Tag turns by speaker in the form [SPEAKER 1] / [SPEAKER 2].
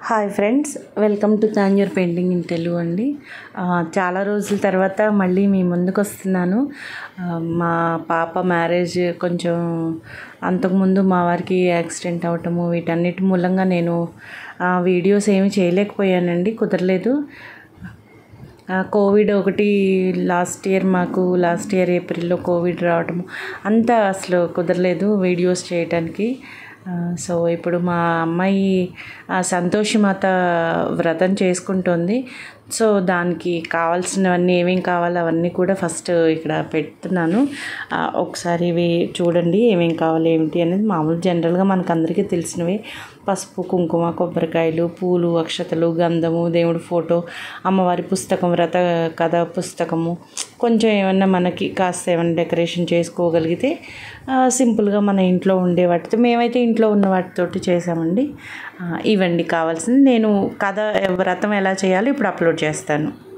[SPEAKER 1] hi friends welcome to Tanjore painting in Telugu అండి ఆ, చాలా రోజుల తర్వాత మళ్ళీ మీ ముందుకు వస్తున్నాను ఆ, మా పాప మ్యారేజ్ కొంచెం అంతకుముందు మా వారికి యాక్సిడెంట్ అవ్వటము వీటన్నిటి మూలంగా నేను ఆ, వీడియోస్ ఏమీ చేయలేకపోయానండి కుదరలేదు ఆ, కోవిడ్ ఒకటి లాస్ట్ ఇయర్ మాకు లాస్ట్ ఇయర్ ఏప్రిల్లో కోవిడ్ రావటం అంతా అసలు కుదరలేదు వీడియోస్ చేయటానికి ఆ, సో ఇప్పుడు మా అమ్మాయి ఆ, సంతోషిమాత వ్రతం చేసుకుంటోంది సో దానికి కావాల్సినవన్నీ ఏమేమి కావాలో అవన్నీ కూడా ఫస్ట్ ఇక్కడ పెడుతున్నాను ఆ, ఒకసారి ఇవి చూడండి ఏమేమి కావాలి ఏమిటి అనేది మామూలు జనరల్గా మనకు అందరికీ తెలిసినవి పసుపు కుంకుమ కొబ్బరికాయలు పూలు అక్షతలు గంధము దేవుడి ఫోటో అమ్మవారి పుస్తకం వ్రత కథ పుస్తకము కొంచెం ఏమన్నా మనకి కాస్త ఏమైనా డెకరేషన్ చేసుకోగలిగితే ఆ, సింపుల్గా మన ఇంట్లో ఉండే వాటితో మేమైతే ఇంట్లో ఉన్న వాటితోటి చేసామండి ఆ, ఇవండి కావాల్సింది నేను కథ వ్రతం ఎలా చేయాలో ఇప్పుడు అప్లోడ్ చేస్తాను